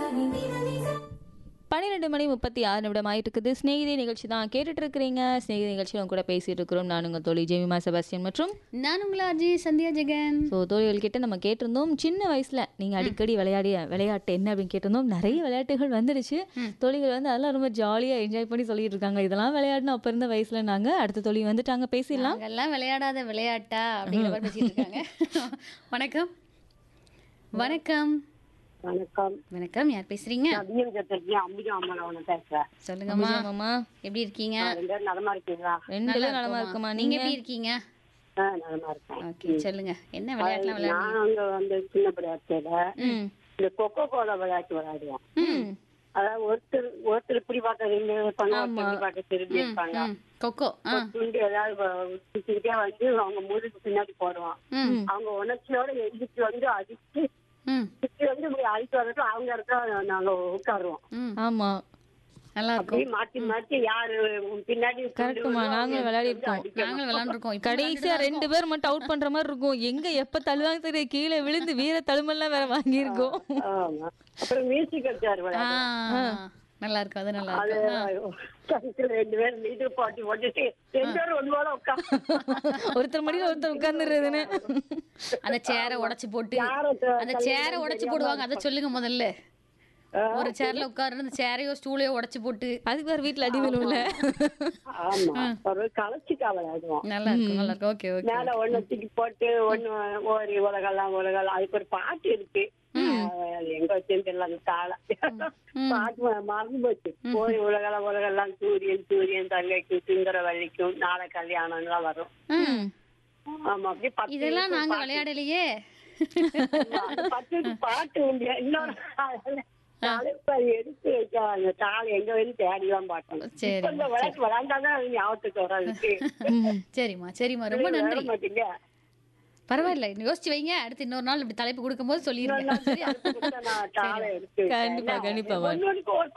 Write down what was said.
பன்னிரெண்டு மணி முப்பத்தி ஆறு நிமிடம் ஆயிட்டு இருக்குது ஸ்நேகிதி நிகழ்ச்சி தான் கேட்டுட்டு இருக்கிறீங்க ஸ்நேகிதி நிகழ்ச்சியில் உங்க கூட பேசிட்டு இருக்கிறோம் நான் உங்கள் தோழி ஜெமிமா செபாஸ்டியன் மற்றும் நான் உங்களா அஜய் சந்தியா ஜெகன் ஸோ தோழிகள் கிட்ட நம்ம கேட்டிருந்தோம் சின்ன வயசுல நீங்க அடிக்கடி விளையாடிய விளையாட்டு என்ன அப்படின்னு கேட்டிருந்தோம் நிறைய விளையாட்டுகள் வந்துடுச்சு தோழிகள் வந்து அதெல்லாம் ரொம்ப ஜாலியா என்ஜாய் பண்ணி சொல்லிட்டு இருக்காங்க இதெல்லாம் விளையாடணும் அப்ப இருந்த வயசுல நாங்க அடுத்த தோழி வந்துட்டாங்க பேசிடலாம் நாங்கெல்லாம் விளையாடாத விளையாட்டா அப்படிங்கிற மாதிரி பேசிட்டு இருக்காங்க வணக்கம் வணக்கம் வணக்கம் வணக்கம் யார் பேசுறீங்க நான் பிஎம் சத்திரத்தி அம்பிகா அம்மன் பேசுறேன் சொல்லுங்கம்மா அம்மா எப்படி இருக்கீங்க ரெண்டு பேரும் நலமா இருக்கீங்களா ரெண்டு பேரும் நலமா இருக்குமா நீங்க நீங்க எப்படி இருக்கீங்க ஆ நலமா இருக்கேன் ஓகே சொல்லுங்க என்ன விளையாட்டுலாம் விளையாடுங்க நான் அங்க வந்து சின்ன விளையாட்டுல ம் இந்த கொக்கோ கோலா விளையாட்டு விளையாடுவோம் ம் அதாவது ஒருத்தர் ஒருத்தர் இப்படி பார்க்க ரெண்டு இருப்பாங்க ஒருத்தர் இப்படி பார்க்க திரும்பி இருப்பாங்க ம் கொக்கோ ஆ ஒரு துண்டு ஏதாவது வ- சுத்திக்கிட்டே வந்து அவங்க முதுகு பின்னாடி போடுவான் ம் அவங்க உணர்ச்சியோட எதிர்த்து வந்து அடிச்சு ம் சுத்தி வந்து இப்படி அடிச்சு வரட்டும் அவங்க இடத்துல நாங்க உட்காருவோம் ம் ஆமா நல்லா இருக்கும் அப்படியே மாத்தி மாத்தி யாரு பின்னாடி கரெக்ட்டுமா நாங்களும் விளையாடி இருக்கோம் நாங்களும் விளையாண்டுருக்கோம் இப்போ கடைசியா ரெண்டு பேர் மட்டும் அவுட் பண்ற மாதிரி இருக்கும் எங்க எப்ப தள்ளுவாங்க தெரியும் கீழே விழுந்து வீர தழுமெல்லாம் வேற வாங்கியிருக்கோம் ஆமா. அப்புறம் மியூசிக்கல் சேர் ஆ விளையாடுவோம் நல்லா இருக்கும் அது நல்லா அது இருக்கும் கடைசியில ரெண்டு பேரும் மீது போட்டி போட்டுட்டு ரெண்டு பேரும் ஒன்று போல உட்காந்து ஒருத்தர் மடியில ஒருத்தர் உட்கார்ந்துருதுன்னு அந்த சேரை உடைச்சு போட்டு யாரை த- அந்த சேரை உடைச்சு போடுவாங்க அதை சொல்லுங்க முதல்ல ஒரு சேர்ல உட்கார்ந்து அந்த சேரையோ ஸ்டூலையோ உடைச்சு போட்டு அதுக்கு வேற வீட்டுல அடி விழும்ல ஆமா ஒரு களைச்சிக்கா விளையாடுவோம் நல்லா இருக்கும் நல்லா இருக்கும் ஓகே ஓகே மேல ஒண்ணு தூக்கி போட்டு ஒண்ணு ஓரி உலகெல்லாம் உலகெல்லாம் அதுக்கு ஒரு பாட்டு இருக்கு அது எங்க வச்சுன்னு தெரியல அந்த தாளம் பாட்டு ம- மறந்து போச்சு ஓரி உலகெல்லாம் உலகெல்லாம் சூரியன் சூரியன் தங்கைக்கும் சுந்தர வள்ளிக்கும் நாளை கல்யாணம் எல்லாம் வரும் ம். ஆமா அப்படியே பத்து இதெல்லாம் நாங்க விளையாடலையே அந்த பத்து பாட்டு உண்டு இன்னொரு தலைப்பை எடுத்து வைக்காங்க தாள் எங்க வந்து தேடிலாம் பார்க்கணும் சரி இப்ப இந்த விளையாட்டு விளையாண்டாதான் அது ஞாபகத்துக்கு வராதுக்கு சரிம்மா சரிம்மா ரொம்ப நன்றி மாட்டீங்க பரவாயில்ல யோசிச்சு வைங்க அடுத்து இன்னொரு நாள் இப்படி தலைப்பு கொடுக்கும்போது சொல்லிடுங்க நான் தாளை எடுத்து கண்டிப்பா கண்டிப்பா ஒன்னொருக்கு ஒரு